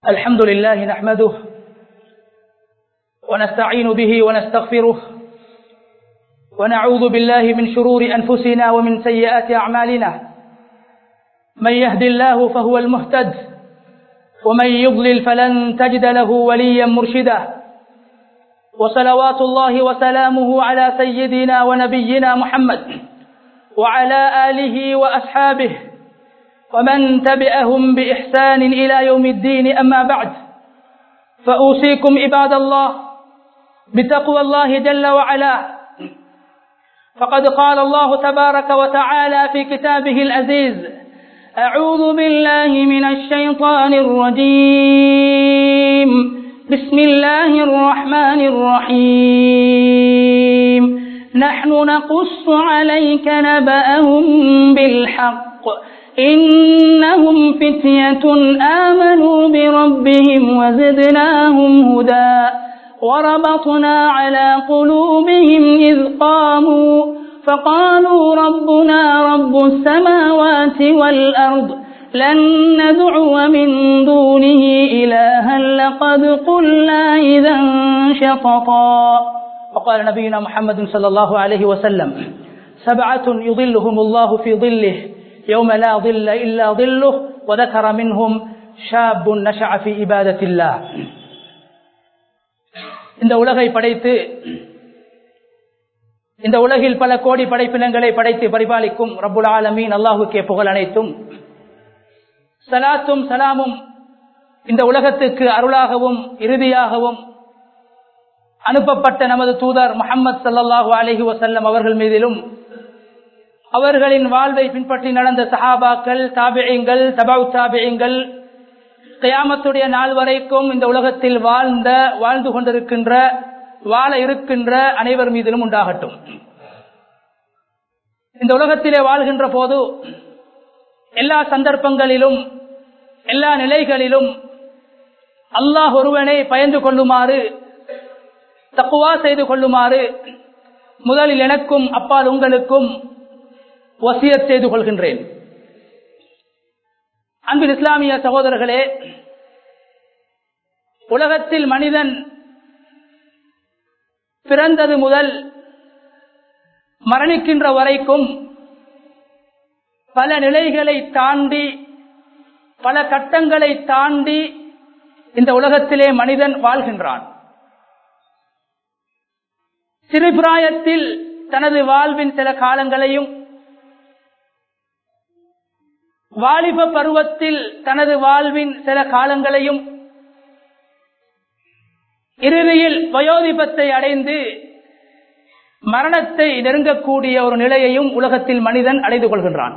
الحمد لله نحمده ونستعين به ونستغفره ونعوذ بالله من شرور أنفسنا ومن سيئات أعمالنا من يهد الله فهو المهتد ومن يضلل فلن تجد له وليا مرشدا وصلوات الله وسلامه على سيدنا ونبينا محمد وعلى آله وأصحابه ومن تبعهم بإحسان إلى يوم الدين أما بعد فأوصيكم عباد الله بتقوى الله جل وعلا فقد قال الله تبارك وتعالى في كتابه العزيز أعوذ بالله من الشيطان الرجيم بسم الله الرحمن الرحيم نحن نقص عليك نبأهم بالحق إنهم فتية آمنوا بربهم وزدناهم هدى وربطنا على قلوبهم إذ قاموا فقالوا ربنا رب السماوات والأرض لن ندعو من دونه إلها لقد قلنا إذا شططا وقال نبينا محمد صلى الله عليه وسلم سبعة يظلهم الله في ظله يوم لا ظل إلا ظله وذكر منهم شاب نشع في عبادة الله இந்த உலகை படைத்து இந்த உலகில் பல கோடி படைப்பினங்களை படைத்து பரிபாலிக்கும் ரப்புல் ஆலமீன் அல்லாஹுக்கே புகழ் அனைத்தும் சலாத்தும் சலாமும் இந்த உலகத்துக்கு அருளாகவும் இறுதியாகவும் அனுப்பப்பட்ட நமது தூதர் முகமது சல்லாஹூ அலஹி வசல்லம் அவர்கள் மீதிலும் அவர்களின் வாழ்வை பின்பற்றி நடந்த சஹாபாக்கள் தாபியங்கள் தபாவு தாபியங்கள் கயாமத்துடைய நாள் வரைக்கும் இந்த உலகத்தில் வாழ்ந்த வாழ்ந்து கொண்டிருக்கின்ற வாழ இருக்கின்ற அனைவர் மீதிலும் உண்டாகட்டும் இந்த உலகத்திலே வாழ்கின்ற போது எல்லா சந்தர்ப்பங்களிலும் எல்லா நிலைகளிலும் அல்லாஹ் ஒருவனை பயந்து கொள்ளுமாறு தக்குவா செய்து கொள்ளுமாறு முதலில் எனக்கும் அப்பால் உங்களுக்கும் வசியத் செய்து கொள்கின்றேன் அன்பின் இஸ்லாமிய சகோதரர்களே உலகத்தில் மனிதன் பிறந்தது முதல் மரணிக்கின்ற வரைக்கும் பல நிலைகளை தாண்டி பல கட்டங்களை தாண்டி இந்த உலகத்திலே மனிதன் வாழ்கின்றான் சிறுபிராயத்தில் தனது வாழ்வின் சில காலங்களையும் வாலிப பருவத்தில் தனது வாழ்வின் சில காலங்களையும் இறுதியில் வயோதிபத்தை அடைந்து மரணத்தை நெருங்கக்கூடிய ஒரு நிலையையும் உலகத்தில் மனிதன் அடைந்து கொள்கின்றான்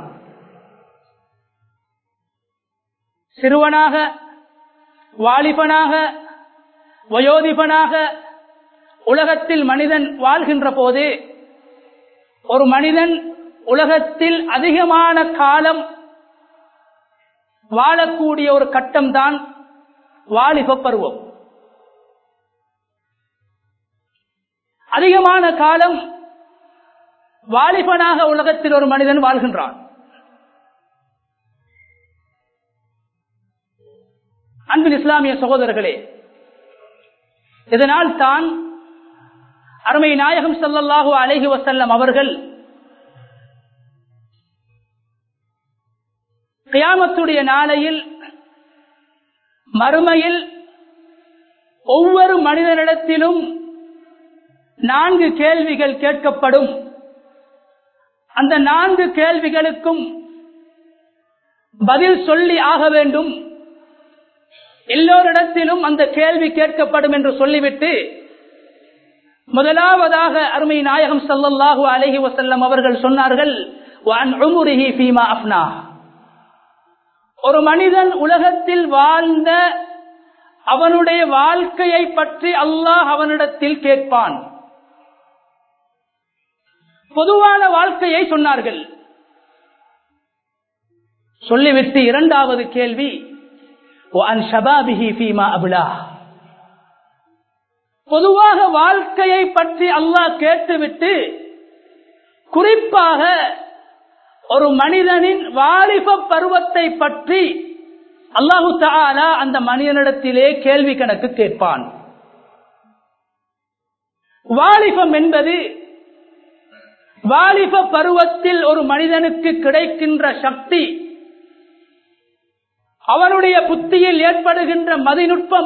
சிறுவனாக வாலிபனாக வயோதிபனாக உலகத்தில் மனிதன் வாழ்கின்ற போது ஒரு மனிதன் உலகத்தில் அதிகமான காலம் வாழக்கூடிய ஒரு கட்டம் தான் வாலிப பருவம் அதிகமான காலம் வாலிபனாக உலகத்தில் ஒரு மனிதன் வாழ்கின்றான் அன்பின் இஸ்லாமிய சகோதரர்களே இதனால் தான் அருமை நாயகம் சல்லல்லாஹு அலஹி வசல்லம் அவர்கள் கியாமத்துடைய நாளையில் மறுமையில் ஒவ்வொரு மனிதனிடத்திலும் நான்கு கேள்விகள் கேட்கப்படும் அந்த நான்கு கேள்விகளுக்கும் பதில் சொல்லி ஆக வேண்டும் எல்லோரிடத்திலும் அந்த கேள்வி கேட்கப்படும் என்று சொல்லிவிட்டு முதலாவதாக அருமை நாயகம் சல்லல்லாஹு அலஹி வசல்லம் அவர்கள் சொன்னார்கள் ஒரு மனிதன் உலகத்தில் வாழ்ந்த அவனுடைய வாழ்க்கையை பற்றி அல்லாஹ் அவனிடத்தில் கேட்பான் பொதுவான வாழ்க்கையை சொன்னார்கள் சொல்லிவிட்டு இரண்டாவது கேள்வி பொதுவாக வாழ்க்கையை பற்றி அல்லாஹ் கேட்டுவிட்டு குறிப்பாக ஒரு மனிதனின் வாலிப பருவத்தை பற்றி அல்லாஹு தாலா அந்த மனிதனிடத்திலே கேள்வி கணக்கு கேட்பான் வாலிபம் என்பது வாலிப பருவத்தில் ஒரு மனிதனுக்கு கிடைக்கின்ற சக்தி அவனுடைய புத்தியில் ஏற்படுகின்ற மதிநுட்பம்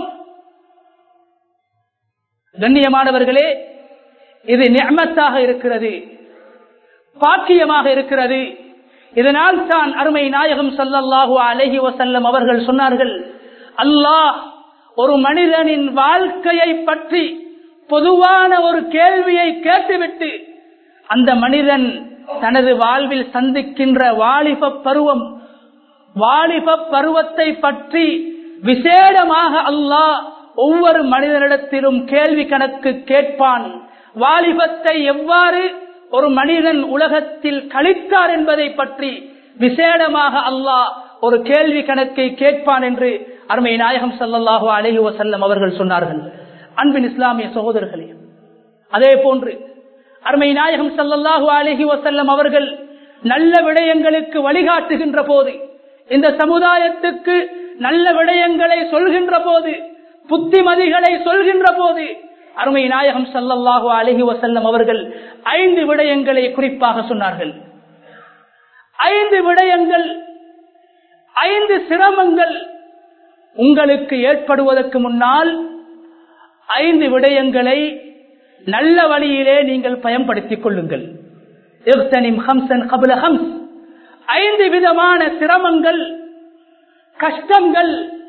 கண்ணியமானவர்களே இது நியமத்தாக இருக்கிறது பாக்கியமாக இருக்கிறது இதனால் தான் அருமை நாயகம் சல்லல்லாஹு அலஹி வசல்லம் அவர்கள் சொன்னார்கள் அல்லாஹ் ஒரு மனிதனின் வாழ்க்கையை பற்றி பொதுவான ஒரு கேள்வியை கேட்டுவிட்டு அந்த மனிதன் தனது வாழ்வில் சந்திக்கின்ற வாலிப பருவம் வாலிப பருவத்தை பற்றி விசேடமாக அல்லாஹ் ஒவ்வொரு மனிதனிடத்திலும் கேள்வி கணக்கு கேட்பான் வாலிபத்தை எவ்வாறு ஒரு மனிதன் உலகத்தில் கழித்தார் என்பதை பற்றி விசேடமாக அல்லாஹ் ஒரு கேள்வி கணக்கை கேட்பான் என்று அருமை நாயகம் சல்லல்லாஹு அலஹி வசல்லம் அவர்கள் சொன்னார்கள் அன்பின் இஸ்லாமிய சகோதரர்களே அதே போன்று அருமை நாயகம் சல்லல்லாஹு அலஹி வசல்லம் அவர்கள் நல்ல விடயங்களுக்கு வழிகாட்டுகின்ற போது இந்த சமுதாயத்துக்கு நல்ல விடயங்களை சொல்கின்ற போது புத்திமதிகளை சொல்கின்ற போது அருமை நாயகம் சல்லல்லாஹு அலஹி வசல்லம் அவர்கள் ஐந்து விடயங்களை குறிப்பாக சொன்னார்கள் ஐந்து விடயங்கள் ஐந்து சிரமங்கள் உங்களுக்கு ஏற்படுவதற்கு முன்னால் ஐந்து விடயங்களை நல்ல வழியிலே நீங்கள் பயன்படுத்திக் கொள்ளுங்கள் ஐந்து விதமான சிரமங்கள் கஷ்டங்கள்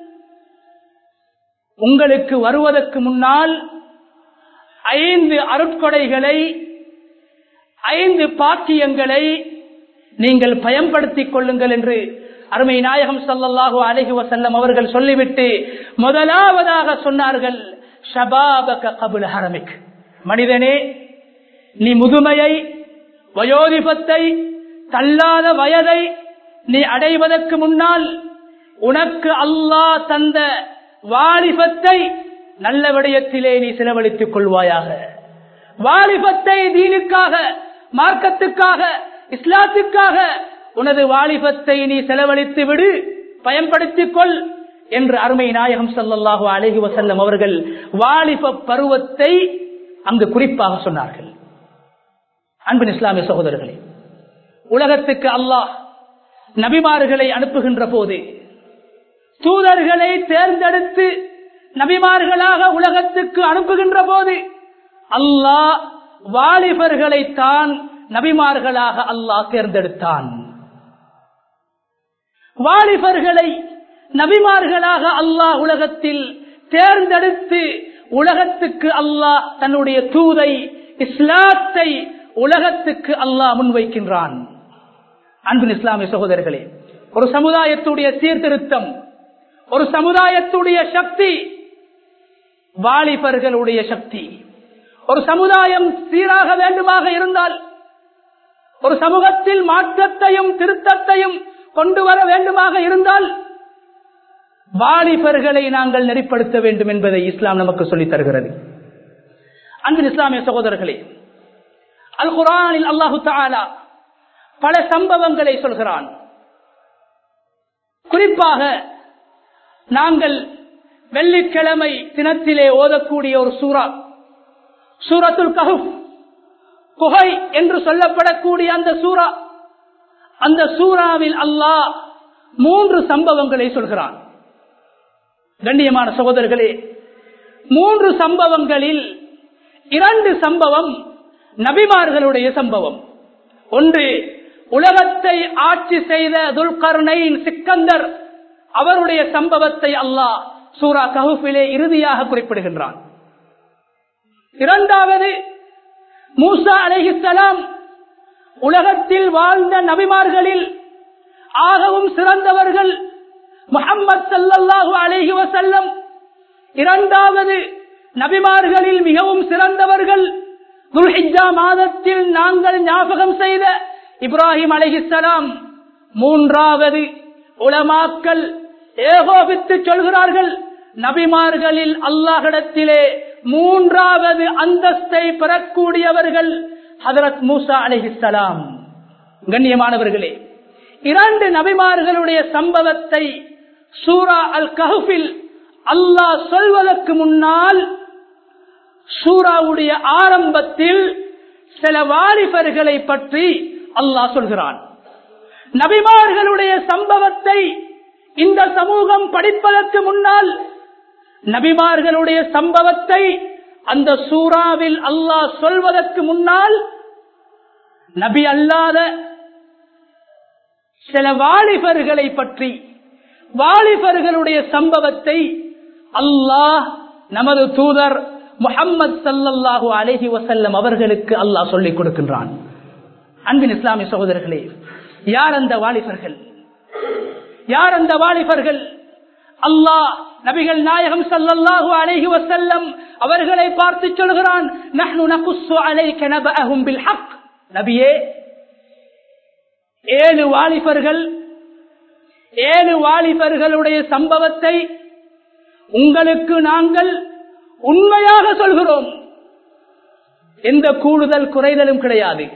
உங்களுக்கு வருவதற்கு முன்னால் ஐந்து அருட்கொடைகளை ஐந்து பாக்கியங்களை நீங்கள் பயன்படுத்திக் கொள்ளுங்கள் என்று அருமை நாயகம் சல்லல்லாஹு அலஹி வசல்லம் அவர்கள் சொல்லிவிட்டு முதலாவதாக சொன்னார்கள் ஷபாபக கபுல் ஹரமிக் மனிதனே நீ முதுமையை வயோதிபத்தை தள்ளாத வயதை நீ அடைவதற்கு முன்னால் உனக்கு அல்லாஹ் தந்த வாலிபத்தை நல்ல விடயத்திலே நீ செலவழித்துக் கொள்வாயாக வாலிபத்தை தீனுக்காக மார்க்கத்துக்காக இஸ்லாத்துக்காக உனது வாலிபத்தை நீ செலவழித்து விடு பயன்படுத்திக் கொள் என்று அருமை நாயகம் சல்லல்லாஹு அலஹி வசல்லம் அவர்கள் வாலிப பருவத்தை அங்கு குறிப்பாக சொன்னார்கள் அன்பின் இஸ்லாமிய சகோதரர்களே உலகத்துக்கு அல்லாஹ் நபிமார்களை அனுப்புகின்ற போது தூதர்களை தேர்ந்தெடுத்து நபிமார்களாக உலகத்துக்கு அனுப்புகின்ற போது அல்லாஹ் வாலிபர்களை தான் நபிமார்களாக அல்லாஹ் தேர்ந்தெடுத்தான் வாலிபர்களை நபிமார்களாக அல்லாஹ் உலகத்தில் தேர்ந்தெடுத்து உலகத்துக்கு அல்லாஹ் தன்னுடைய தூதை இஸ்லாத்தை உலகத்துக்கு அல்லாஹ் முன்வைக்கின்றான் அன்பின் இஸ்லாமிய சகோதரர்களே ஒரு சமுதாயத்துடைய சீர்திருத்தம் ஒரு சமுதாயத்துடைய சக்தி வாலிபர்களுடைய சக்தி ஒரு சமுதாயம் சீராக வேண்டுமாக இருந்தால் ஒரு சமூகத்தில் மாற்றத்தையும் திருத்தத்தையும் கொண்டு வர வேண்டுமாக இருந்தால் வாலிபர்களை நாங்கள் நெறிப்படுத்த வேண்டும் என்பதை இஸ்லாம் நமக்கு சொல்லித் தருகிறது அன்பின் இஸ்லாமிய சகோதரர்களே அல் குரானில் அல்லாஹு தாலா பல சம்பவங்களை சொல்கிறான் குறிப்பாக நாங்கள் வெள்ளிக்கிழமை தினத்திலே ஓதக்கூடிய ஒரு சூறா சூரத்துல் கஹுப் குகை என்று சொல்லப்படக்கூடிய அந்த சூறா அந்த சூறாவில் அல்லாஹ் மூன்று சம்பவங்களை சொல்கிறான் கண்ணியமான சகோதரர்களே மூன்று சம்பவங்களில் இரண்டு சம்பவம் நபிமார்களுடைய சம்பவம் ஒன்று உலகத்தை ஆட்சி செய்த துல்கர்ணையின் சிக்கந்தர் அவருடைய சம்பவத்தை அல்லாஹ் சூரா கஹுஃபிலே இறுதியாக குறிப்பிடுகின்றான் இரண்டாவது மூசா அலைஹிஸ்ஸலாம் உலகத்தில் வாழ்ந்த நபிமார்களில் ஆகவும் சிறந்தவர்கள் முகம்மது சல்லல்லாஹு அலைஹி வசல்லம் இரண்டாவது நபிமார்களில் மிகவும் சிறந்தவர்கள் துல்ஹிஜா மாதத்தில் நாங்கள் ஞாபகம் செய்த இப்ராஹிம் அலைஹிஸ்ஸலாம் மூன்றாவது உலமாக்கல் ஏகோபித்து சொல்கிறார்கள் நபிமார்களில் அல்லாஹிடத்திலே மூன்றாவது அந்தஸ்தை பெறக்கூடியவர்கள் ஹதரத் மூசா அலிஹிசலாம் கண்ணியமானவர்களே இரண்டு நபிமார்களுடைய சம்பவத்தை சூரா அல் கஹுஃபில் அல்லாஹ் சொல்வதற்கு முன்னால் சூராவுடைய ஆரம்பத்தில் சில வாலிபர்களை பற்றி அல்லாஹ் சொல்கிறான் நபிமார்களுடைய சம்பவத்தை இந்த சமூகம் படிப்பதற்கு முன்னால் நபிமார்களுடைய சம்பவத்தை அந்த சூறாவில் அல்லாஹ் சொல்வதற்கு முன்னால் நபி அல்லாத சில வாலிபர்களை பற்றி வாலிபர்களுடைய சம்பவத்தை அல்லாஹ் நமது தூதர் முகம்மது சல்லல்லாஹு அலஹி வசல்லம் அவர்களுக்கு அல்லாஹ் சொல்லிக் கொடுக்கின்றான் அன்பின் இஸ்லாமிய சகோதரர்களே யார் அந்த வாலிபர்கள் யார் அந்த வாலிபர்கள் அல்லாஹ் நபிகள் நாயகம் சல்லல்லாஹு அலைஹி வசல்லம் அவர்களை பார்த்து சொல்கிறான் நஹ்னு நகுஸ்ஸு அலைக நபஅஹும் பில் ஹக் நபியே ஏழு வாலிபர்கள் ஏழு வாலிபர்களுடைய சம்பவத்தை உங்களுக்கு நாங்கள் உண்மையாக சொல்கிறோம் எந்த கூடுதல் குறைதலும் கிடையாது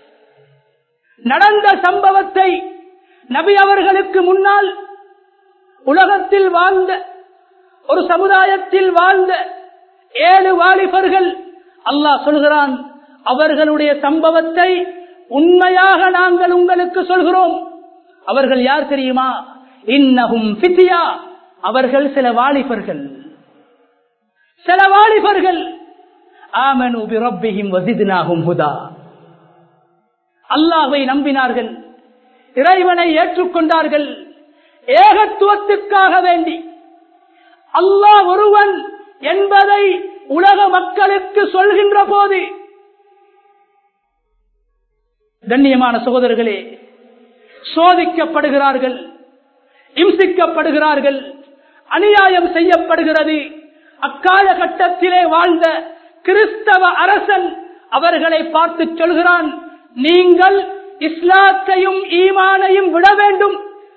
நடந்த சம்பவத்தை நபி அவர்களுக்கு முன்னால் உலகத்தில் வாழ்ந்த ஒரு சமுதாயத்தில் வாழ்ந்த ஏழு வாலிபர்கள் அல்லாஹ் சொல்கிறான் அவர்களுடைய சம்பவத்தை உண்மையாக நாங்கள் உங்களுக்கு சொல்கிறோம் அவர்கள் யார் தெரியுமா இன்னகும் பித்தியா அவர்கள் சில வாலிபர்கள் சில வாலிபர்கள் ஆமனு பிரப்பியும் வசிதினாகும் ஹுதா அல்லாஹை நம்பினார்கள் இறைவனை ஏற்றுக்கொண்டார்கள் ஏகத்துவத்துக்காக வேண்டி அல்லாஹ் ஒருவன் என்பதை உலக மக்களுக்கு சொல்கின்ற போது கண்ணியமான சகோதரர்களே சோதிக்கப்படுகிறார்கள் இம்சிக்கப்படுகிறார்கள் அநியாயம் செய்யப்படுகிறது அக்காலகட்டத்திலே வாழ்ந்த கிறிஸ்தவ அரசன் அவர்களை பார்த்து சொல்கிறான் நீங்கள் இஸ்லாத்தையும் ஈமானையும் விட வேண்டும்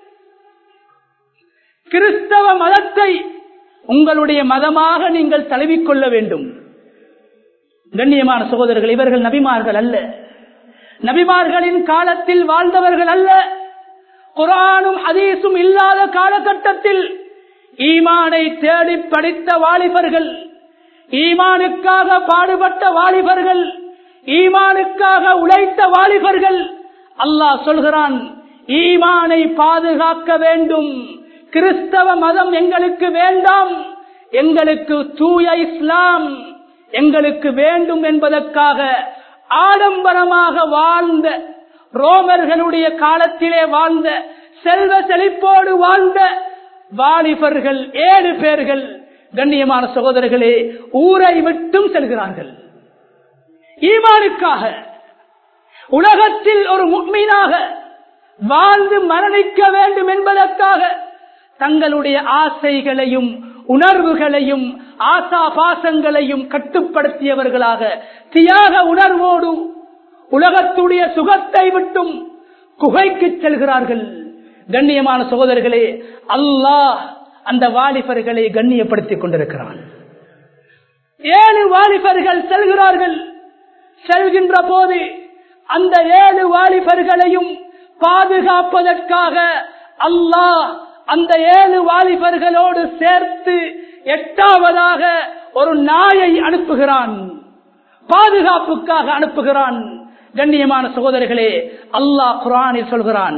கிறிஸ்தவ மதத்தை உங்களுடைய மதமாக நீங்கள் தழுவிக்கொள்ள வேண்டும் கண்ணியமான சகோதரர்கள் இவர்கள் நபிமார்கள் அல்ல நபிமார்களின் காலத்தில் வாழ்ந்தவர்கள் அல்ல குரானும் ஹதீஸும் இல்லாத காலகட்டத்தில் ஈமானை தேடி படித்த வாலிபர்கள் ஈமானுக்காக பாடுபட்ட வாலிபர்கள் ஈமானுக்காக உழைத்த வாலிபர்கள் அல்லாஹ் சொல்கிறான் ஈமானை பாதுகாக்க வேண்டும் கிறிஸ்தவ மதம் எங்களுக்கு வேண்டாம் எங்களுக்கு தூய இஸ்லாம் எங்களுக்கு வேண்டும் என்பதற்காக ஆடம்பரமாக வாழ்ந்த ரோமர்களுடைய காலத்திலே வாழ்ந்த செல்வ செழிப்போடு வாழ்ந்த வாலிபர்கள் ஏழு பேர்கள் கண்ணியமான சகோதரர்களே ஊரை விட்டும் செல்கிறார்கள் ஈமானுக்காக உலகத்தில் ஒரு முக்மீனாக வாழ்ந்து மரணிக்க வேண்டும் என்பதற்காக தங்களுடைய ஆசைகளையும் உணர்வுகளையும் ஆசா பாசங்களையும் கட்டுப்படுத்தியவர்களாக தியாக உணர்வோடு உலகத்துடைய சுகத்தை விட்டும் குகைக்கு செல்கிறார்கள் கண்ணியமான சகோதரர்களே அல்லாஹ் அந்த வாலிபர்களை கண்ணியப்படுத்திக் கொண்டிருக்கிறான் ஏழு வாலிபர்கள் செல்கிறார்கள் செல்கின்ற போது அந்த ஏழு வாலிபர்களையும் பாதுகாப்பதற்காக அல்லாஹ் அந்த ஏழு வாலிபர்களோடு சேர்த்து எட்டாவதாக ஒரு நாயை அனுப்புகிறான் பாதுகாப்புக்காக அனுப்புகிறான் கண்ணியமான சகோதரர்களே அல்லாஹ் குரானில் சொல்கிறான்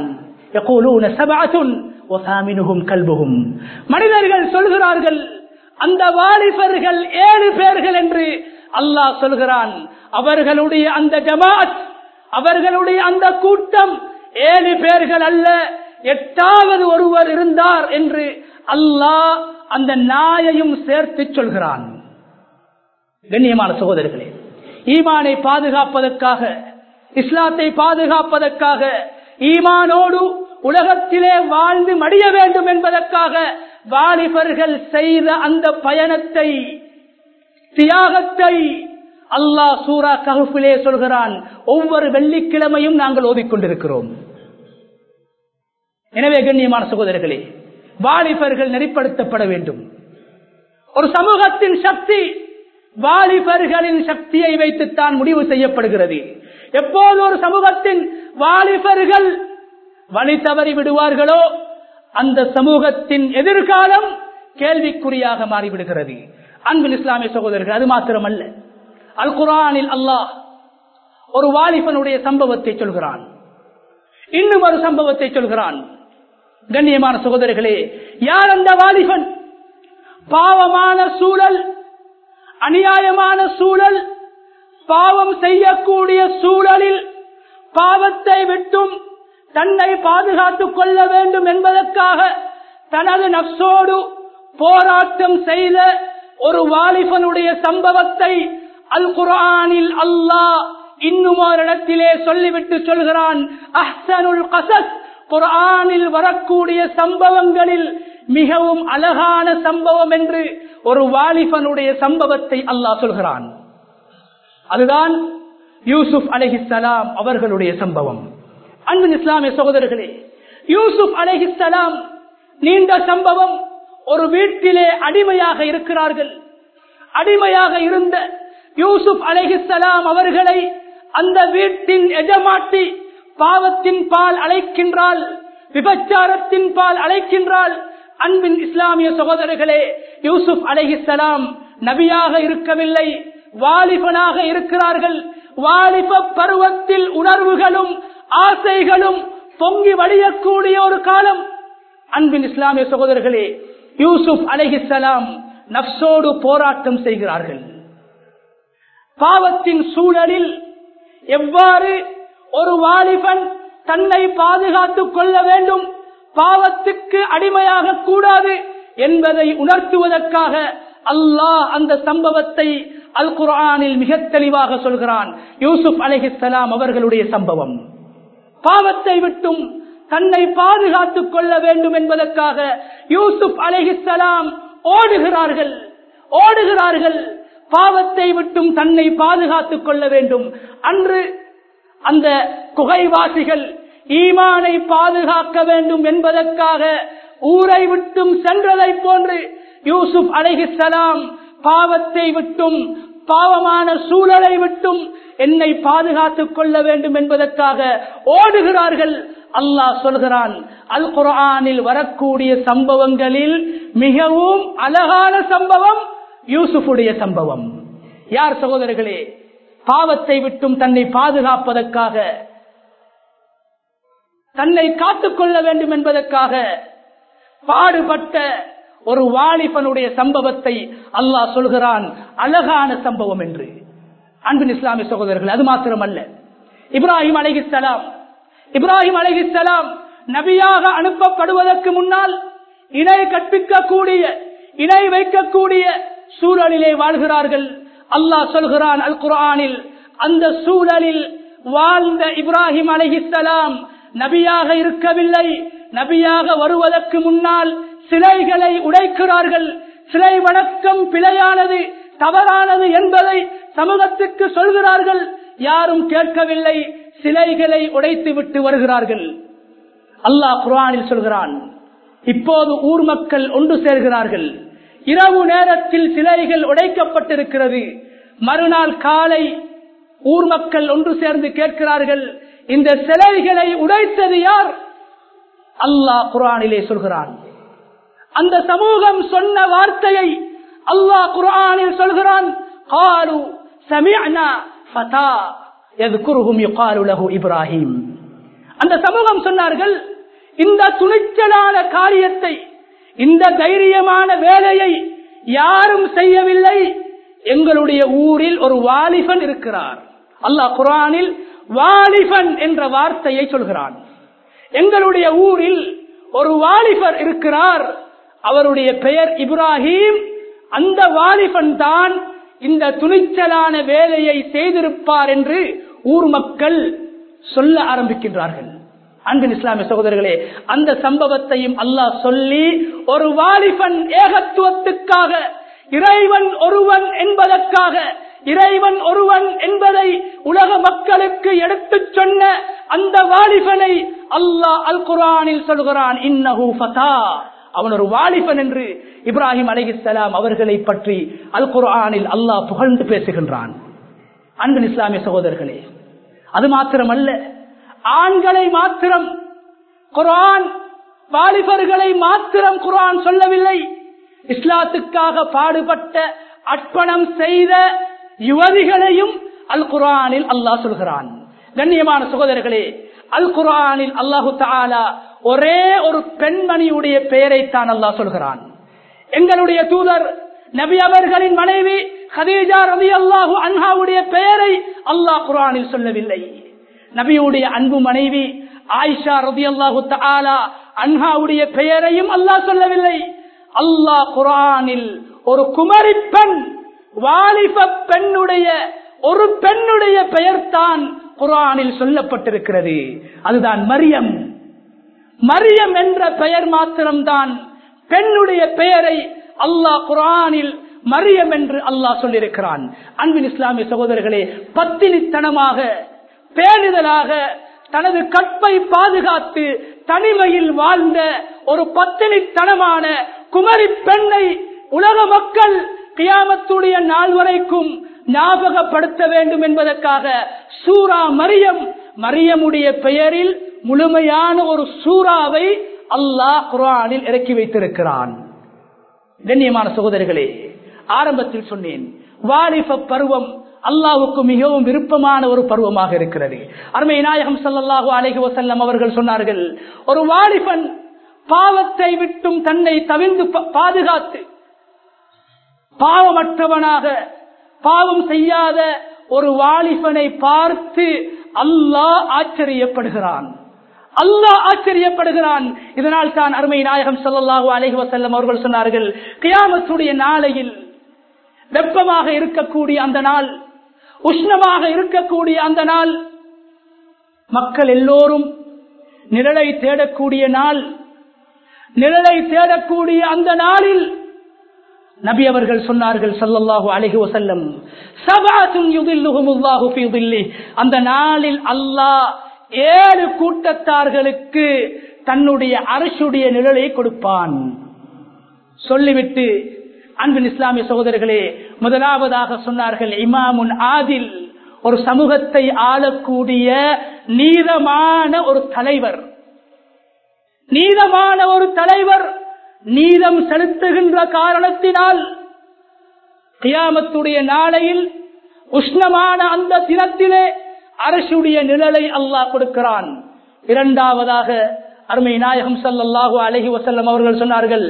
மனிதர்கள் சொல்கிறார்கள் அந்த வாலிபர்கள் ஏழு பேர்கள் என்று அல்லாஹ் சொல்கிறான் அவர்களுடைய அந்த ஜமாத் அவர்களுடைய அந்த கூட்டம் ஏழு பேர்கள் அல்ல எட்டாவது ஒருவர் இருந்தார் என்று அல்லாஹ் அந்த நாயையும் சேர்த்து சொல்கிறான் கண்ணியமான சகோதரர்களே ஈமானை பாதுகாப்பதற்காக இஸ்லாத்தை பாதுகாப்பதற்காக ஈமானோடு உலகத்திலே வாழ்ந்து மடிய வேண்டும் என்பதற்காக வாலிபர்கள் செய்த அந்த பயணத்தை தியாகத்தை அல்லாஹ் சூரா கஹுஃபிலே சொல்கிறான் ஒவ்வொரு வெள்ளிக்கிழமையும் நாங்கள் ஓதிக்கொண்டிருக்கிறோம் எனவே கண்ணியமான சகோதரர்களே வாலிபர்கள் நெறிப்படுத்தப்பட வேண்டும் ஒரு சமூகத்தின் சக்தி வாலிபர்களின் சக்தியை வைத்துத்தான் முடிவு செய்யப்படுகிறது எப்போது ஒரு சமூகத்தின் வாலிபர்கள் வழி தவறி விடுவார்களோ அந்த சமூகத்தின் எதிர்காலம் கேள்விக்குறியாக மாறிவிடுகிறது அன்பின் இஸ்லாமிய சகோதரர்கள் அது மாத்திரமல்ல அல் குரானில் அல்லாஹ் ஒரு வாலிபனுடைய சம்பவத்தை சொல்கிறான் இன்னும் ஒரு சம்பவத்தை சொல்கிறான் கண்ணியமான சகோதரர்களே யார் அந்த வாலிபன் பாவமான சூழல் அநியாயமான சூழல் பாவம் செய்யக்கூடிய சூழலில் பாவத்தை விட்டும் தன்னை பாதுகாத்துக் கொள்ள வேண்டும் என்பதற்காக தனது நப்சோடு போராட்டம் செய்த ஒரு வாலிபனுடைய சம்பவத்தை அல் குரானில் அல்லாஹ் இன்னும் ஒரு இடத்திலே சொல்லிவிட்டு சொல்கிறான் அஹ்சனுல் கசஸ் குரானில் வரக்கூடிய சம்பவங்களில் மிகவும் அழகான சம்பவம் என்று ஒரு வாலிபனுடைய சம்பவத்தை அல்லாஹ் சொல்கிறான் அதுதான் யூசுப் அலஹிசலாம் அவர்களுடைய சம்பவம் அன்பு இஸ்லாமிய சகோதரர்களே யூசுப் அலஹிசலாம் நீண்ட சம்பவம் ஒரு வீட்டிலே அடிமையாக இருக்கிறார்கள் அடிமையாக இருந்த யூசுப் அலஹிசலாம் அவர்களை அந்த வீட்டின் எஜமாட்டி பாவத்தின் பால் அழைக்கின்றாள் விபச்சாரத்தின் பால் அழைக்கின்றாள் அன்பின் இஸ்லாமிய சகோதரர்களே யூசுப் அலஹிசலாம் நபியாக இருக்கவில்லை வாலிபனாக இருக்கிறார்கள் வாலிப பருவத்தில் உணர்வுகளும் ஆசைகளும் பொங்கி வழியக்கூடிய ஒரு காலம் அன்பின் இஸ்லாமிய சகோதரர்களே யூசுப் அலஹிசலாம் நப்சோடு போராட்டம் செய்கிறார்கள் பாவத்தின் சூழலில் எவ்வாறு ஒரு வாலிபன் தன்னை பாதுகாத்துக் கொள்ள வேண்டும் பாவத்துக்கு அடிமையாக கூடாது என்பதை உணர்த்துவதற்காக அல்லாஹ் அந்த சம்பவத்தை அல் குரானில் மிக தெளிவாக சொல்கிறான் யூசுப் அலஹிசலாம் அவர்களுடைய சம்பவம் பாவத்தை விட்டும் தன்னை பாதுகாத்துக் கொள்ள வேண்டும் என்பதற்காக யூசுப் அலஹிசலாம் ஓடுகிறார்கள் ஓடுகிறார்கள் பாவத்தை விட்டும் தன்னை பாதுகாத்துக் கொள்ள வேண்டும் அன்று அந்த குகைவாசிகள் ஈமானை பாதுகாக்க வேண்டும் என்பதற்காக ஊரை விட்டும் சென்றதை போன்று யூசுப் அலைஹிசலாம் பாவத்தை விட்டும் பாவமான சூழலை விட்டும் என்னை பாதுகாத்துக் கொள்ள வேண்டும் என்பதற்காக ஓடுகிறார்கள் அல்லாஹ் சொல்கிறான் அல் குரானில் வரக்கூடிய சம்பவங்களில் மிகவும் அழகான சம்பவம் யூசுஃபுடைய சம்பவம் யார் சகோதரர்களே பாவத்தை விட்டும் தன்னை பாதுகாப்பதற்காக தன்னை காத்துக்கொள்ள வேண்டும் என்பதற்காக பாடுபட்ட ஒரு வாலிபனுடைய சம்பவத்தை அல்லாஹ் சொல்கிறான் அழகான சம்பவம் என்று அன்பின் இஸ்லாமிய சகோதரர்கள் அது மாத்திரமல்ல இப்ராஹிம் அலைஹிஸ்ஸலாம் இப்ராஹிம் அலைஹிஸ்ஸலாம் நபியாக அனுப்பப்படுவதற்கு முன்னால் இணை கற்பிக்கக்கூடிய இணை வைக்கக்கூடிய சூழலிலே வாழ்கிறார்கள் அல்லாஹ் சொல்கிறான் அல் குர்ஆனில் அந்த சூழலில் வாழ்ந்த இப்ராஹிம் அலைஹிஸ்ஸலாம் நபியாக இருக்கவில்லை நபியாக வருவதற்கு முன்னால் சிலைகளை உடைக்கிறார்கள் சிலை வணக்கம் பிழையானது தவறானது என்பதை சமூகத்துக்கு சொல்கிறார்கள் யாரும் கேட்கவில்லை சிலைகளை உடைத்து விட்டு வருகிறார்கள் அல்லாஹ் குர்ஆனில் சொல்கிறான் இப்போது ஊர் மக்கள் ஒன்று சேர்கிறார்கள் இரவு நேரத்தில் சிலைகள் உடைக்கப்பட்டிருக்கிறது மறுநாள் காலை ஊர் மக்கள் ஒன்று சேர்ந்து கேட்கிறார்கள் இந்த சிலைகளை உடைத்தது யார் அல்லாஹ் குரானிலே சொல்கிறான் அந்த சமூகம் சொன்ன வார்த்தையை அல்லாஹ் குரானில் சொல்கிறான் காலு சமிஅனா ஃபதா யذكرهم يقال له இப்ராஹிம் அந்த சமூகம் சொன்னார்கள் இந்த துணிச்சலான காரியத்தை இந்த தைரியமான வேலையை யாரும் செய்யவில்லை எங்களுடைய ஊரில் ஒரு வாலிபன் இருக்கிறார் அல்லாஹ் குரானில் வாலிபன் என்ற வார்த்தையை சொல்கிறான் எங்களுடைய ஊரில் ஒரு வாலிபர் இருக்கிறார் அவருடைய பெயர் இப்ராஹிம் அந்த வாலிபன் தான் இந்த துணிச்சலான வேலையை செய்திருப்பார் என்று ஊர் மக்கள் சொல்ல ஆரம்பிக்கின்றார்கள் அன்பின் இஸ்லாமிய சகோதரர்களே அந்த சம்பவத்தையும் அல்லாஹ் சொல்லி ஒரு வாலிபன் ஏகத்துவத்துக்காக இறைவன் ஒருவன் என்பதற்காக இறைவன் ஒருவன் என்பதை உலக மக்களுக்கு எடுத்துச் சொன்ன அந்த வாலிபனை அல்லாஹ் அல் குரானில் சொல்கிறான் இன்னஹு ஃபதா அவன் ஒரு வாலிபன் என்று இப்ராஹிம் அலைஹிஸ்ஸலாம் அவர்களை பற்றி அல் குர்ஆனில் அல்லாஹ் புகழ்ந்து பேசுகின்றான் அன்பின் இஸ்லாமிய சகோதரர்களே அது மாத்திரமல்ல ஆண்களை மாத்திரம் குர்ஆன் வாலிபர்களை மாத்திரம் குரான் சொல்லவில்லை இஸ்லாத்துக்காக பாடுபட்ட அர்ப்பணம் செய்த யுவதிகளையும் அல் குரானில் அல்லாஹ் சொல்கிறான் கண்ணியமான சகோதரர்களே அல் குரானில் அல்லாஹு தாலா ஒரே ஒரு பெண்மணியுடைய பெயரை தான் அல்லாஹ் சொல்கிறான் எங்களுடைய தூதர் நபி அவர்களின் மனைவி ஹதீஜா ரவி அல்லாஹு அன்ஹாவுடைய பெயரை அல்லாஹ் குரானில் சொல்லவில்லை நபியுடைய அன்பு மனைவி ஆயிஷா ரவி அல்லாஹு தாலா அன்ஹாவுடைய பெயரையும் அல்லாஹ் சொல்லவில்லை அல்லாஹ் குரானில் ஒரு குமரி பெண் வாலிப பெண்ணுடைய ஒரு பெண்ணுடைய பெயர் தான் குரானில் சொல்லப்பட்டிருக்கிறது அதுதான் மரியம் மரியம் என்ற பெயர் மாத்திரம்தான் பெண்ணுடைய பெயரை அல்லாஹ் குரானில் மரியம் என்று அல்லாஹ் சொல்லியிருக்கிறான் அன்பின் இஸ்லாமிய சகோதரர்களே பத்தினித்தனமாக பேணுதலாக தனது கற்பை பாதுகாத்து தனிமையில் வாழ்ந்த ஒரு பத்தினித்தனமான குமரி பெண்ணை உலக மக்கள் கியாமத்துடைய நாள் வரைக்கும் ஞாபகப்படுத்த வேண்டும் என்பதற்காக சூரா மரியம் மரியமுடைய பெயரில் முழுமையான ஒரு சூறாவை அல்லாஹ் குரானில் இறக்கி வைத்திருக்கிறான் கண்ணியமான சகோதரிகளே ஆரம்பத்தில் சொன்னேன் வாலிப பருவம் அல்லாவுக்கு மிகவும் விருப்பமான ஒரு பருவமாக இருக்கிறது அருமை நாயகம் சல்லாஹூ அலஹி வசல்லம் அவர்கள் சொன்னார்கள் ஒரு வாலிபன் பாவத்தை விட்டும் தன்னை தவிர்ந்து பாதுகாத்து பாவமற்றவனாக பாவம் செய்யாத ஒரு வாலிபனை பார்த்து அல்லாஹ் ஆச்சரியப்படுகிறான் அல்லாஹ் ஆச்சரியப்படுகிறான் இதனால் தான் அருமை நாயகம் சொல்லல்லாஹு அலஹி வசல்லம் அவர்கள் சொன்னார்கள் கியாமத்துடைய நாளையில் வெப்பமாக இருக்கக்கூடிய அந்த நாள் உஷ்ணமாக இருக்கக்கூடிய அந்த நாள் மக்கள் எல்லோரும் நிழலை தேடக்கூடிய நாள் நிழலை தேடக்கூடிய அந்த நாளில் நபி அவர்கள் சொன்னார்கள் சல்லல்லாஹு அலஹி வசல்லம் அந்த நாளில் அல்லாஹ் ஏழு கூட்டத்தார்களுக்கு தன்னுடைய அரசுடைய நிழலை கொடுப்பான் சொல்லிவிட்டு அன்பின் இஸ்லாமிய சகோதரர்களே முதலாவதாக சொன்னார்கள் இமாமுன் ஆதில் ஒரு சமூகத்தை ஆளக்கூடிய நீதமான ஒரு தலைவர் நீதமான ஒரு தலைவர் நீதம் செலுத்துகின்ற காரணத்தினால் கியாமத்துடைய நாளையில் உஷ்ணமான அந்த தினத்திலே அரசுடைய நிழலை அல்லாஹ் கொடுக்கிறான் இரண்டாவதாக அருமை நாயகம் சல்லாஹூ அலஹி வசல்லம் அவர்கள் சொன்னார்கள்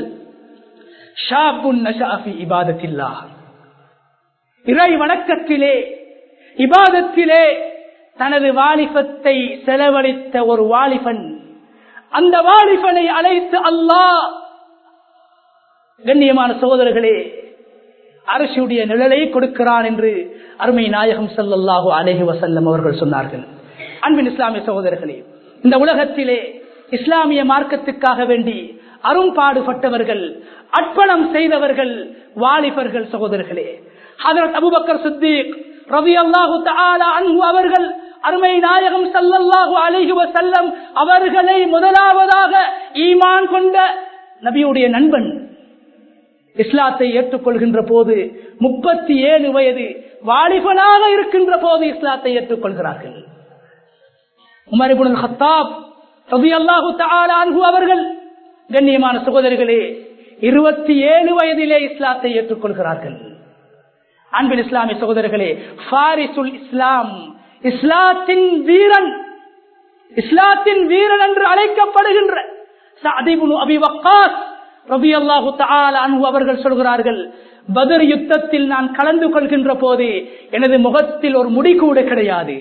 இறை வணக்கத்திலே இபாதத்திலே தனது வாலிபத்தை செலவழித்த ஒரு வாலிபன் அந்த வாலிபனை அழைத்து அல்லாஹ் கண்ணியமான சகோதரர்களே அரசுடைய நிழலை கொடுக்கிறான் என்று அருமை நாயகம் சல்லல்லாஹு அலஹி வசல்லம் அவர்கள் சொன்னார்கள் அன்பின் இஸ்லாமிய சகோதரர்களே இந்த உலகத்திலே இஸ்லாமிய மார்க்கத்துக்காக வேண்டி அரும்பாடுபட்டவர்கள் அர்ப்பணம் செய்தவர்கள் வாலிபர்கள் சகோதரர்களே ஹதரத் அபுபக்கர் சித்திக் ரவி அல்லாஹு அன்பு அவர்கள் அருமை நாயகம் சல்லல்லாஹு அலிஹி வசல்லம் அவர்களை முதலாவதாக ஈமான் கொண்ட நபியுடைய நண்பன் இஸ்லாத்தை ஏற்றுக்கொள்கின்ற போது முப்பத்தி ஏழு வயது வாலிபனாக இருக்கின்ற போது இஸ்லாத்தை ஏற்றுக்கொள்கிறார்கள் உமரிபுல் ஹத்தாப் ரவி அல்லாஹு அன்பு அவர்கள் கண்ணியமான சகோதரிகளே இருபத்தி ஏழு வயதிலே இஸ்லாத்தை ஏற்றுக்கொள்கிறார்கள் அன்பின் இஸ்லாமிய சகோதரர்களே ஃபாரிசுல் இஸ்லாம் இஸ்லாத்தின் வீரன் இஸ்லாத்தின் வீரன் என்று அழைக்கப்படுகின்ற அபி வக்காஸ் ரபி அல்லாஹு அன்பு அவர்கள் சொல்கிறார்கள் பதர் யுத்தத்தில் நான் கலந்து கொள்கின்ற போது எனது முகத்தில் ஒரு முடி கூட கிடையாது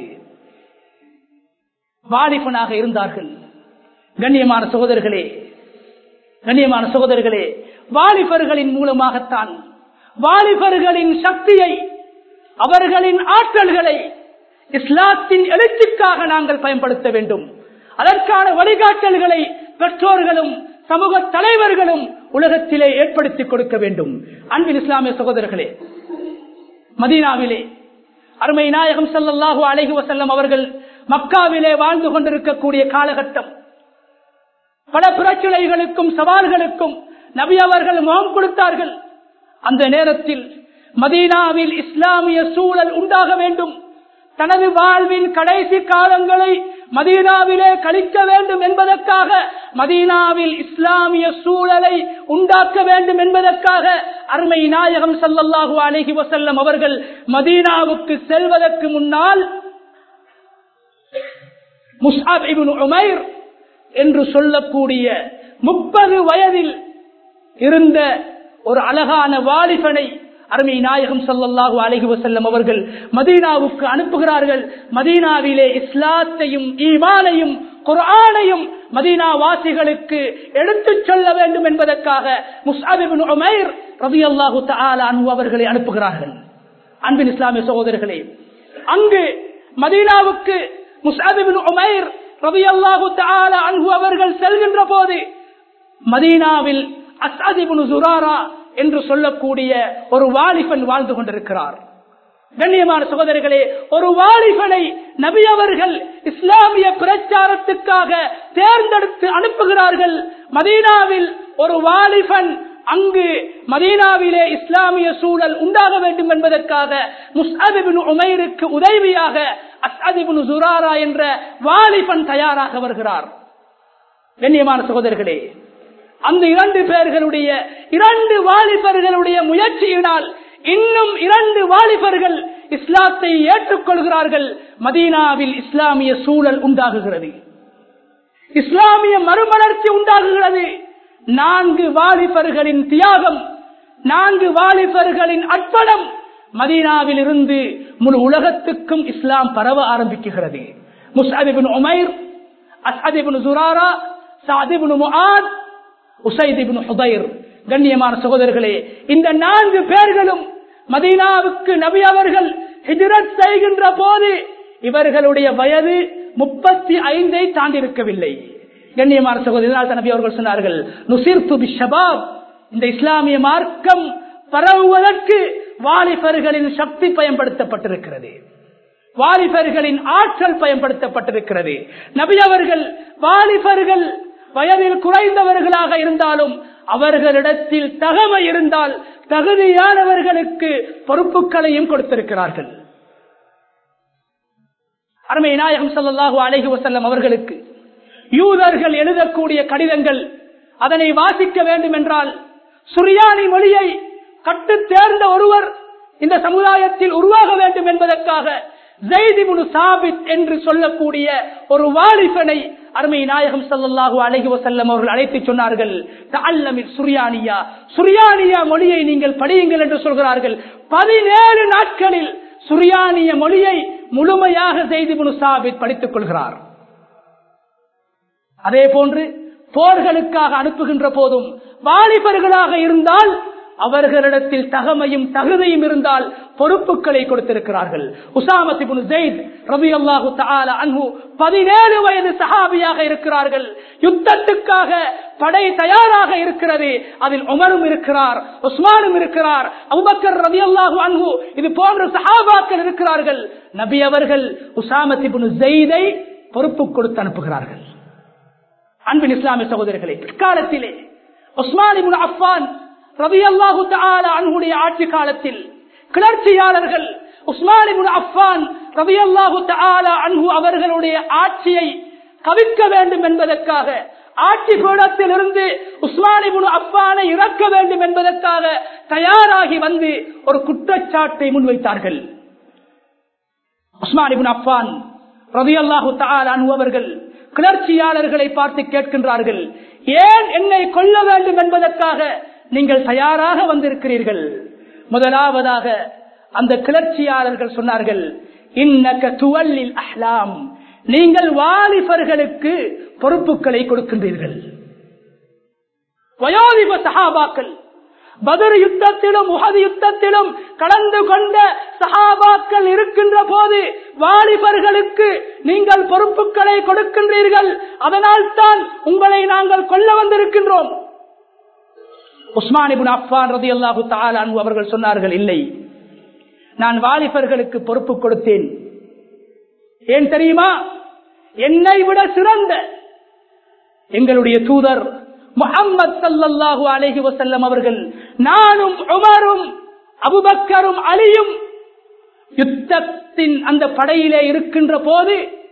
வாலிபனாக இருந்தார்கள் கண்ணியமான சகோதரர்களே கண்ணியமான சகோதரர்களே வாலிபர்களின் மூலமாகத்தான் வாலிபர்களின் சக்தியை அவர்களின் ஆற்றல்களை இஸ்லாத்தின் எழுச்சிக்காக நாங்கள் பயன்படுத்த வேண்டும் அதற்கான வழிகாட்டல்களை பெற்றோர்களும் சமூக தலைவர்களும் உலகத்திலே ஏற்படுத்தி கொடுக்க வேண்டும் அன்பின் இஸ்லாமிய சகோதரர்களே மதீனாவிலே அருமை நாயகம் சல்லாஹூ அலஹி வசல்லம் அவர்கள் மக்காவிலே வாழ்ந்து கொண்டிருக்கக்கூடிய காலகட்டம் பல பிரச்சனைகளுக்கும் சவால்களுக்கும் நபி அவர்கள் முகம் கொடுத்தார்கள் அந்த நேரத்தில் மதீனாவில் இஸ்லாமிய சூழல் உண்டாக வேண்டும் தனது வாழ்வின் கடைசி காலங்களை மதீனாவிலே கழிக்க வேண்டும் என்பதற்காக மதீனாவில் இஸ்லாமிய சூழலை உண்டாக்க வேண்டும் என்பதற்காக அருமை நாயகம் சல்லல்லாஹு அலஹி வசல்லம் அவர்கள் மதீனாவுக்கு செல்வதற்கு முன்னால் முஸ்ஹாப் இப்னு உமைர் என்று சொல்லக்கூடிய முப்பது வயதில் இருந்த ஒரு அழகான வாலிபனை அருமை நாயகம் சல்லல்லாஹு அலஹி வசல்லம் அவர்கள் மதீனாவுக்கு அனுப்புகிறார்கள் மதீனாவிலே இஸ்லாத்தையும் ஈமானையும் குர்ஆனையும் மதீனா வாசிகளுக்கு எடுத்துச் சொல்ல வேண்டும் என்பதற்காக முஸ்அபிபின் உமைர் ரலியல்லாஹு தஆலா அன்ஹு அவர்களை அனுப்புகிறார்கள் அன்பின் இஸ்லாமிய சகோதரர்களே அங்கு மதீனாவுக்கு முஸ்அபிபின் உமைர் ரலியல்லாஹு தஆலா அன்ஹு அவர்கள் செல்கின்ற போது மதீனாவில் அஸ்அதிபுன் சுராரா என்று சொல்லக்கூடிய ஒரு வாலிபன் வாழ்ந்து கொண்டிருக்கிறார் கண்ணியமான சகோதரர்களே ஒரு வாலிபனை நபி அவர்கள் இஸ்லாமிய பிரச்சாரத்துக்காக தேர்ந்தெடுத்து அனுப்புகிறார்கள் மதீனாவில் ஒரு வாலிபன் அங்கு மதீனாவிலே இஸ்லாமிய சூழல் உண்டாக வேண்டும் என்பதற்காக முஸ்அதிபின் உமைருக்கு உதவியாக அஸ்அதிபின் சுராரா என்ற வாலிபன் தயாராக வருகிறார் கண்ணியமான சகோதரர்களே அந்த இரண்டு பேர்களுடைய இரண்டு வாலிபர்களுடைய முயற்சியினால் இன்னும் இரண்டு வாலிபர்கள் இஸ்லாத்தை ஏற்றுக்கொள்கிறார்கள் மதீனாவில் இஸ்லாமிய சூழல் உண்டாகுகிறது இஸ்லாமிய மறுமலர்ச்சி உண்டாகுகிறது நான்கு வாலிபர்களின் தியாகம் நான்கு வாலிபர்களின் அர்ப்பணம் மதீனாவில் இருந்து முழு உலகத்துக்கும் இஸ்லாம் பரவ ஆரம்பிக்குகிறது முஸ்அதிபின் உமைர் அஸ்அதிபின் சுராரா சாதிபின் முஆத் உசைதிபின் ஹுதைர் கண்ணியமான சகோதரர்களே இந்த நான்கு பேர்களும் மதீனாவுக்கு நபி அவர்கள் ஹிஜரத் செய்கின்ற போது இவர்களுடைய வயது முப்பத்தி ஐந்தை தாண்டிருக்கவில்லை கண்ணியமான சகோதரர் நபி அவர்கள் சொன்னார்கள் நுசிர் துபி ஷபாப் இந்த இஸ்லாமிய மார்க்கம் பரவுவதற்கு வாலிபர்களின் சக்தி பயன்படுத்தப்பட்டிருக்கிறது வாலிபர்களின் ஆற்றல் பயன்படுத்தப்பட்டிருக்கிறது நபி அவர்கள் வாலிபர்கள் வயதில் குறைந்தவர்களாக இருந்தாலும் அவர்களிடத்தில் தகமை இருந்தால் தகுதியானவர்களுக்கு பொறுப்புகளையும் கொடுத்திருக்கிறார்கள் அருமை நாயகம் சல்லாஹூ அலஹி வசல்லம் அவர்களுக்கு யூதர்கள் எழுதக்கூடிய கடிதங்கள் அதனை வாசிக்க வேண்டும் என்றால் சுரியானி மொழியை கட்டு தேர்ந்த ஒருவர் இந்த சமுதாயத்தில் உருவாக வேண்டும் என்பதற்காக ஜெய்திபுனு சாபித் என்று சொல்லக்கூடிய ஒரு வாலிபனை அருமை நாயகம் சல்லாஹூ அலஹி வசல்லம் அவர்கள் அழைத்து சொன்னார்கள் சுரியானியா சுரியானியா மொழியை நீங்கள் படியுங்கள் என்று சொல்கிறார்கள் பதினேழு நாட்களில் சுரியானிய மொழியை முழுமையாக செய்திபுனு சாபித் படித்துக் கொள்கிறார் அதே போன்று போர்களுக்காக அனுப்புகின்ற போதும் வாலிபர்களாக இருந்தால் அவர்களிடத்தில் தகமையும் தகுதியும் இருந்தால் பொறுப்புகளை கொடுத்திருக்கிறார்கள் உசாமத்திபுன் ஜெயித் ரவி அல்லாஹு அன்ஹு பதினேழு வயது சஹாபியாக இருக்கிறார்கள் யுத்தத்துக்காக படை தயாராக இருக்கிறது அதில் உமரும் இருக்கிறார் உஸ்மானும் இருக்கிறார் அபுபக்கர் ரவி அல்லாஹு அன்ஹு இது போன்ற சஹாபாக்கள் இருக்கிறார்கள் நபி அவர்கள் உசாமத்திபுன் ஜெயிதை பொறுப்பு கொடுத்து அனுப்புகிறார்கள் அன்பின் இஸ்லாமிய சகோதரர்களே பிற்காலத்திலே உஸ்மானிபுன் அஃபான் ரவி அல்லாஹு அன்ஹுடைய ஆட்சி காலத்தில் கிளர்ச்சியாளர்கள் உஸ்மானிபுன் அஃபான் ரவி அல்லாஹு அன்ஹு அவர்களுடைய ஆட்சியை கவிக்க வேண்டும் என்பதற்காக ஆட்சி பீடத்தில் இருந்து உஸ்மானிபுன் அஃபானை இறக்க வேண்டும் என்பதற்காக தயாராகி வந்து ஒரு குற்றச்சாட்டை முன்வைத்தார்கள் உஸ்மானிபுன் அஃபான் ரவி அல்லாஹு அன்ஹு அவர்கள் கிளர்ச்சியாளர்களை பார்த்து கேட்கின்றார்கள் ஏன் என்னை கொல்ல வேண்டும் என்பதற்காக நீங்கள் தயாராக வந்திருக்கிறீர்கள் முதலாவதாக அந்த கிளர்ச்சியாளர்கள் சொன்னார்கள் இன்னக்க துவல்லில் அஹ்லாம் நீங்கள் வாலிபர்களுக்கு பொறுப்புகளை கொடுக்கின்றீர்கள் வயோதிப சகாபாக்கள் பதிர் யுத்தத்திலும் உகது யுத்தத்திலும் கலந்து கொண்ட சகாபாக்கள் இருக்கின்ற போது வாலிபர்களுக்கு நீங்கள் பொறுப்புகளை கொடுக்கின்றீர்கள் அதனால் தான் உங்களை நாங்கள் கொல்ல வந்திருக்கின்றோம் உஸ்மானிபுன் அஃபான் ரதி அல்லாஹு தாலானு அவர்கள் சொன்னார்கள் இல்லை நான் வாலிபர்களுக்கு பொறுப்பு கொடுத்தேன் ஏன் தெரியுமா என்னை விட சிறந்த எங்களுடைய தூதர் முகம்மது சல்லாஹூ அலஹி வசல்லம் அவர்கள் நானும் உமரும் அபுபக்கரும் அலியும் யுத்தத்தின் அந்த படையிலே இருக்கின்ற போது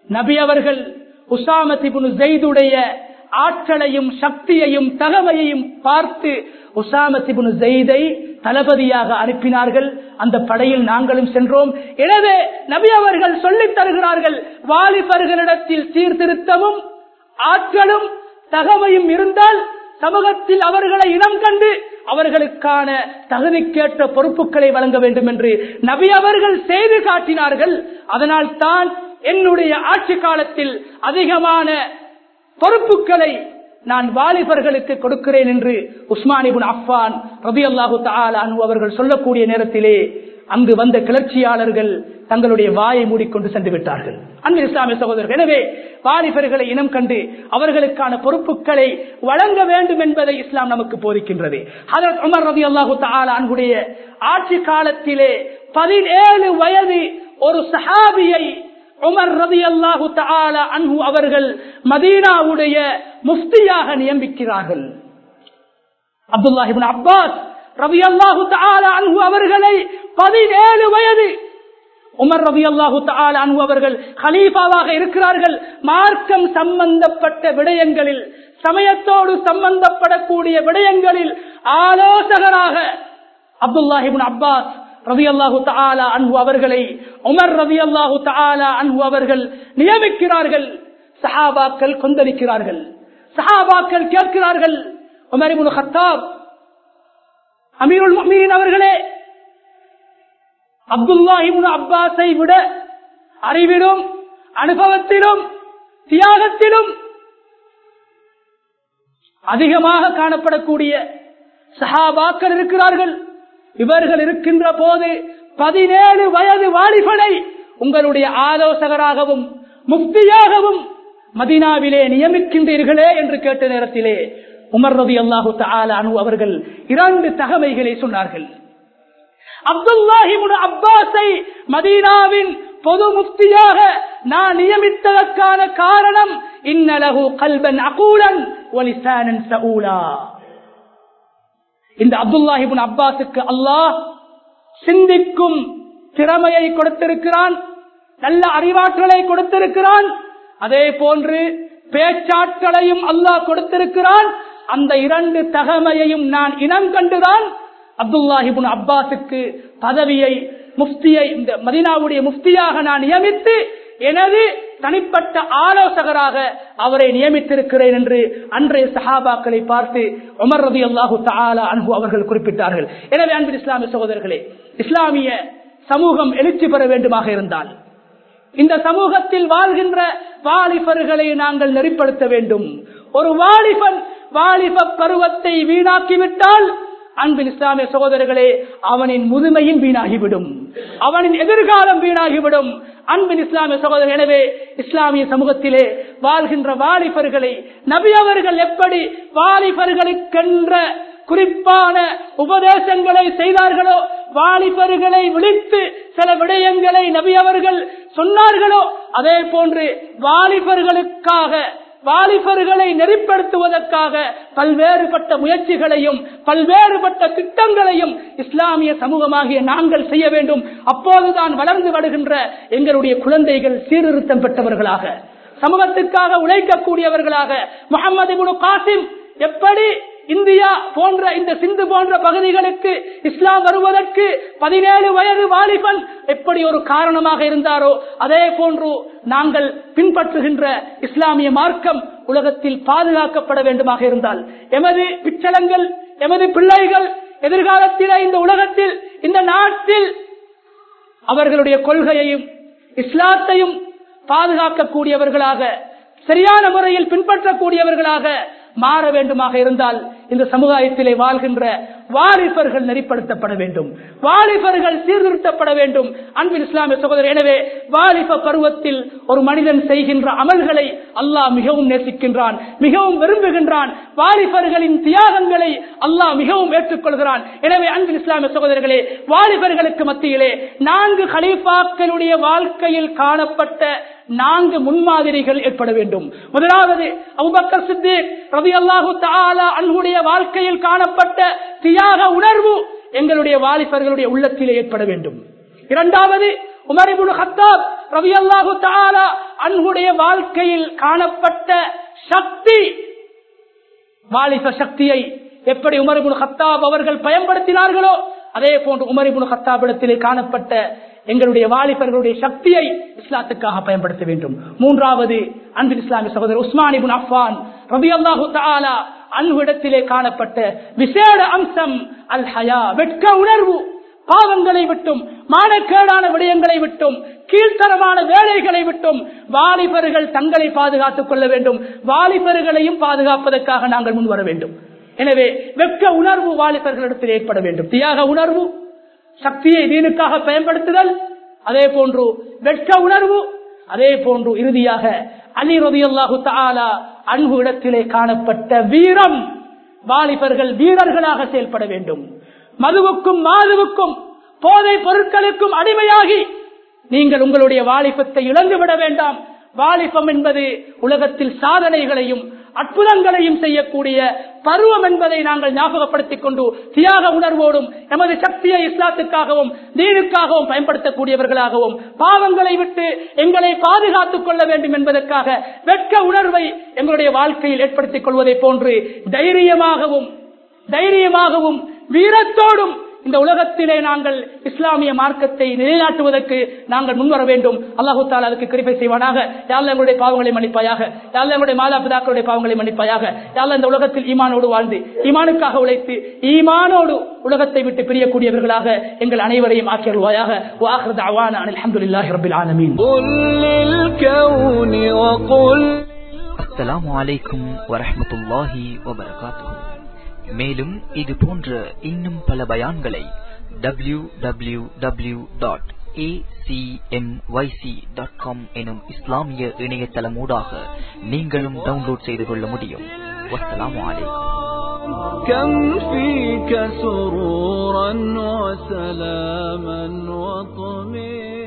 நபி அவர்கள் உசாமத்திபுன் ஜெய்துடைய ஆற்றலையும் சக்தியையும் தகமையையும் பார்த்து உசாமத்திபுன் ஜெய்தை தளபதியாக அனுப்பினார்கள் அந்த படையில் நாங்களும் சென்றோம் எனவே நபி அவர்கள் சொல்லித் தருகிறார்கள் வாலிபர்களிடத்தில் சீர்திருத்தமும் ஆற்றலும் தகமையும் இருந்தால் சமூகத்தில் அவர்களை இனம் கண்டு அவர்களுக்கான தகுதிக்கேற்ற பொறுப்புகளை வழங்க வேண்டும் என்று நபி அவர்கள் செய்து காட்டினார்கள் அதனால் தான் என்னுடைய ஆட்சி காலத்தில் அதிகமான பொறுப்புகளை நான் வாலிபர்களுக்கு கொடுக்கிறேன் என்று உஸ்மானிபுன் அஃபான் ரபி அல்லாஹு அனு அவர்கள் சொல்லக்கூடிய நேரத்திலே அங்கு வந்த கிளர்ச்சியாளர்கள் தங்களுடைய வாயை மூடிக்கொண்டு சென்று விட்டார்கள் அன்பு இஸ்லாமிய சகோதரர்கள் எனவே வாலிபர்களை இனம் கண்டு அவர்களுக்கான பொறுப்புகளை வழங்க வேண்டும் என்பதை இஸ்லாம் நமக்கு போதிக்கின்றது அதற்கு உமர் ரவி அல்லாஹு அன்புடைய ஆட்சி காலத்திலே பதினேழு வயது ஒரு சஹாபியை உமர் ரவி அல்லாஹு அன்பு அவர்கள் மதீனாவுடைய முஃப்தியாக நியமிக்கிறார்கள் அப்துல்லாஹிபின் அப்பாஸ் ரவி அல்லாஹு அன்பு அவர்களை பதினேழு வயது உமர் ரவி அல்லாஹு அன்பு அவர்கள் ஹலீஃபாவாக இருக்கிறார்கள் மார்க்கம் சம்பந்தப்பட்ட விடயங்களில் சமயத்தோடு சம்பந்தப்படக்கூடிய விடயங்களில் ஆலோசகராக அப்துல்லாஹிபின் அப்பாஸ் ரவி அல்லாஹு தாலா அன்பு அவர்களை உமர் ரவி அல்லாஹு தாலா அன்பு அவர்கள் நியமிக்கிறார்கள் சஹாபாக்கள் கொந்தளிக்கிறார்கள் சஹாபாக்கள் கேட்கிறார்கள் உமர் இப்னு ஹத்தாப் அமீருல் முஃமினீன் அவர்களே அப்துல்லா இப்னு அப்பாஸை விட அறிவிலும் அனுபவத்திலும் தியாகத்திலும் அதிகமாக காணப்படக்கூடிய சஹாபாக்கள் இருக்கிறார்கள் இவர்கள் இருக்கின்ற போது பதினேழு வயது வாலிபனை உங்களுடைய ஆலோசகராகவும் முக்தியாகவும் மதினாவிலே நியமிக்கின்றீர்களே என்று கேட்ட நேரத்திலே உமர் ரவி அல்லாஹு அனு அவர்கள் இரண்டு தகமைகளை சொன்னார்கள் அப்துல்லாஹிமுன் அப்பாஸை மதீனாவின் பொது முக்தியாக நான் நியமித்ததற்கான காரணம் இன்னலகு கல்பன் அகூலன் ஒலிசானன் சவுலா இந்த அப்துல்லாஹிபின் அப்பாஸுக்கு அல்லாஹ் சிந்திக்கும் திறமையை கொடுத்திருக்கிறான் நல்ல அறிவாற்றலை கொடுத்திருக்கிறான் அதே போன்று பேச்சாற்றலையும் அல்லாஹ் கொடுத்திருக்கிறான் அந்த இரண்டு தகமையையும் நான் இனம் கண்டுதான் அப்துல்லாஹிபின் அப்பாஸுக்கு பதவியை முஃப்தியை இந்த மதினாவுடைய முஃப்தியாக நான் நியமித்து எனது தனிப்பட்ட ஆலோசகராக அவரை நியமித்திருக்கிறேன் என்று அன்றைய சஹாபாக்களை பார்த்து உமர் ரதி அல்லாஹு தாலா அன்பு அவர்கள் குறிப்பிட்டார்கள் எனவே அன்பு இஸ்லாமிய சகோதரர்களே இஸ்லாமிய சமூகம் எழுச்சி பெற வேண்டுமாக இருந்தால் இந்த சமூகத்தில் வாழ்கின்ற வாலிபர்களை நாங்கள் நெறிப்படுத்த வேண்டும் ஒரு வாலிபன் வாலிப பருவத்தை வீணாக்கிவிட்டால் அன்பின் இஸ்லாமிய சகோதரர்களே அவனின் முதுமையும் வீணாகிவிடும் அவனின் எதிர்காலம் வீணாகிவிடும் அன்பின் இஸ்லாமிய சகோதரர் எனவே இஸ்லாமிய சமூகத்திலே வாழ்கின்ற வாலிபர்களை நபி அவர்கள் எப்படி வாலிபர்களுக்கென்ற குறிப்பான உபதேசங்களை செய்தார்களோ வாலிபர்களை விழித்து சில விடயங்களை நபி அவர்கள் சொன்னார்களோ அதே போன்று வாலிபர்களுக்காக வாலிபர்களை நெறிப்படுத்துவதற்காக பல்வேறுபட்ட முயற்சிகளையும் பல்வேறுபட்ட திட்டங்களையும் இஸ்லாமிய சமூகமாகிய நாங்கள் செய்ய வேண்டும் அப்போதுதான் வளர்ந்து வருகின்ற எங்களுடைய குழந்தைகள் சீர்திருத்தம் பெற்றவர்களாக சமூகத்துக்காக உழைக்கக்கூடியவர்களாக முகமது குனு காசிம் எப்படி இந்தியா போன்ற இந்த சிந்து போன்ற பகுதிகளுக்கு இஸ்லாம் வருவதற்கு பதினேழு வயது வாலிபன் எப்படி ஒரு காரணமாக இருந்தாரோ அதே போன்று நாங்கள் பின்பற்றுகின்ற இஸ்லாமிய மார்க்கம் உலகத்தில் பாதுகாக்கப்பட வேண்டுமாக இருந்தால் எமது பிச்சலங்கள் எமது பிள்ளைகள் எதிர்காலத்தில் இந்த உலகத்தில் இந்த நாட்டில் அவர்களுடைய கொள்கையையும் இஸ்லாத்தையும் பாதுகாக்கக்கூடியவர்களாக சரியான முறையில் பின்பற்றக்கூடியவர்களாக மாற வேண்டுமாக இருந்தால் இந்த சமுதாயத்திலே வாழ்கின்ற வாலிபர்கள் நெறிப்படுத்தப்பட வேண்டும் வாலிபர்கள் சீர்திருத்தப்பட வேண்டும் அன்பின் இஸ்லாமிய சகோதரர் எனவே வாலிப பருவத்தில் ஒரு மனிதன் செய்கின்ற அமல்களை அல்லாஹ் மிகவும் நேசிக்கின்றான் மிகவும் விரும்புகின்றான் வாலிபர்களின் தியாகங்களை அல்லாஹ் மிகவும் ஏற்றுக்கொள்கிறான் எனவே அன்பின் இஸ்லாமிய சகோதரர்களே வாலிபர்களுக்கு மத்தியிலே நான்கு கலீஃபாக்களுடைய வாழ்க்கையில் காணப்பட்ட நான்கு முன்மாதிரிகள் ஏற்பட வேண்டும் முதலாவது அபுபக்கர் சித்திக் ரவி அல்லாஹு தாலா அன்புடைய வாழ்க்கையில் காணப்பட்ட தியாக உணர்வு எங்களுடைய வாலிபர்களுடைய உள்ளத்திலே ஏற்பட வேண்டும் இரண்டாவது உமரிபுல் ஹத்தாப் ரவியல்லாஹு தாலா அன்புடைய வாழ்க்கையில் காணப்பட்ட சக்தி வாலிப சக்தியை எப்படி உமரிபுல் ஹத்தாப் அவர்கள் பயன்படுத்தினார்களோ அதே போன்று உமரிபுல் ஹத்தாபிடத்திலே காணப்பட்ட எங்களுடைய வாலிபர்களுடைய சக்தியை இஸ்லாத்துக்காக பயன்படுத்த வேண்டும் மூன்றாவது அன்பின் இஸ்லாமிய சகோதரர் உஸ்மானிபுன் அஃபான் ரபி அல்லாஹு தாலா அன்புடத்திலே காணப்பட்ட விசேட அம்சம் அல் ஹயா வெட்க உணர்வு பாவங்களை விட்டும் மானக்கேடான விடயங்களை விட்டும் கீழ்த்தரமான வேலைகளை விட்டும் வாலிபர்கள் தங்களை பாதுகாத்துக் கொள்ள வேண்டும் வாலிபர்களையும் பாதுகாப்பதற்காக நாங்கள் முன் வர வேண்டும் எனவே வெட்க உணர்வு வாலிபர்களிடத்தில் ஏற்பட வேண்டும் தியாக உணர்வு சக்தியை தீனுக்காக பயன்படுத்துதல் அதே போன்று வெட்க உணர்வு அதே போன்று இறுதியாக அலி ரதியல்லாஹு தாலா அன்பு இடத்திலே காணப்பட்ட வீரம் வாலிபர்கள் வீரர்களாக செயல்பட வேண்டும் மதுவுக்கும் மாதுவுக்கும் போதை பொருட்களுக்கும் அடிமையாகி நீங்கள் உங்களுடைய வாலிபத்தை இழந்துவிட வேண்டாம் வாலிபம் என்பது உலகத்தில் சாதனைகளையும் அற்புதங்களையும் செய்யக்கூடிய பருவம் என்பதை நாங்கள் ஞாபகப்படுத்திக் கொண்டு தியாக உணர்வோடும் எமது சக்தியை இஸ்லாத்துக்காகவும் தீனுக்காகவும் பயன்படுத்தக்கூடியவர்களாகவும் பாவங்களை விட்டு எங்களை பாதுகாத்துக் கொள்ள வேண்டும் என்பதற்காக வெட்க உணர்வை எங்களுடைய வாழ்க்கையில் ஏற்படுத்திக் கொள்வதை போன்று தைரியமாகவும் தைரியமாகவும் வீரத்தோடும் இந்த உலகத்திலே நாங்கள் இஸ்லாமிய மார்க்கத்தை நிலைநாட்டுவதற்கு நாங்கள் முன்வர வேண்டும் அல்லாஹு தாலா அதுக்கு கிருப்பை செய்வானாக யாழ்ல எங்களுடைய பாவங்களை மன்னிப்பாயாக யாழ்ல எங்களுடைய மாதா பிதாக்களுடைய பாவங்களை மன்னிப்பாயாக யாழ்ல இந்த உலகத்தில் ஈமானோடு வாழ்ந்து ஈமானுக்காக உழைத்து ஈமானோடு உலகத்தை விட்டு பிரியக்கூடியவர்களாக எங்கள் அனைவரையும் ஆக்கியருவாயாக வாஹர் அவான அலமதுல்லாஹி ரபில் ஆலமீன் قل للكون وقل அஸ்ஸலாமு அலைக்கும் வரஹ்மத்துல்லாஹி வபரகாத்துஹு மேலும் இது போன்ற இன்னும் பல பயான்களை W W W dot dot com எனும் இஸ்லாமிய இணையதளமூடாக நீங்களும் டவுன்லோட் செய்து கொள்ள முடியும் வஸ்ஸலாமு அலைக்கும் كم فيك سرورا وسلاما وطمئنا